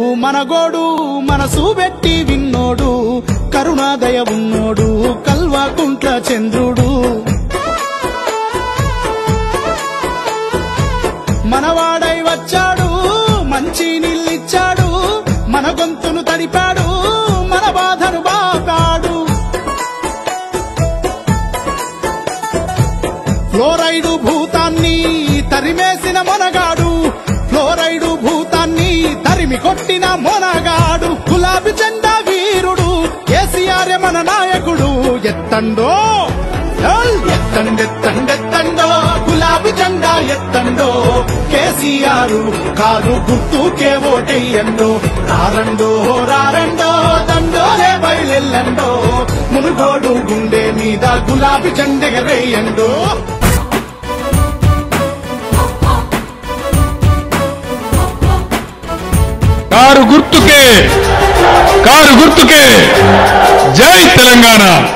మనగోడు మనసు పెట్టి విన్నోడు కరుణాదయ ఉన్నోడు కల్వాకుంట్ల చంద్రుడు మనవాడై వచ్చాడు మంచి నీళ్ళిచ్చాడు మన గొంతును తడిపాడు మన బాధను బాపాడు ఫ్లోరైడు భూతాన్ని తరిమేసిన మొనగాడు ఫ్లోరైడు భూతాన్ని తరిమి కొట్టిన మొనగాడు గులాబీ జెండా వీరుడు కేసీఆర్ మన నాయకుడు ఎత్తండో ఏయ్! ఎత్తండెత్తండెత్తండో గులాబీ జెండా ఎత్తండో కేసీఆర్ కారు గుర్తుకే ఓటెయ్యండో రారండో రారండో దండోలే బయలెల్లండో మునుగోడు గుండె మీద గులాబీ జెండెగరేయండో కారు గుర్తుకే కారు గుర్తుకే జై తెలంగాణ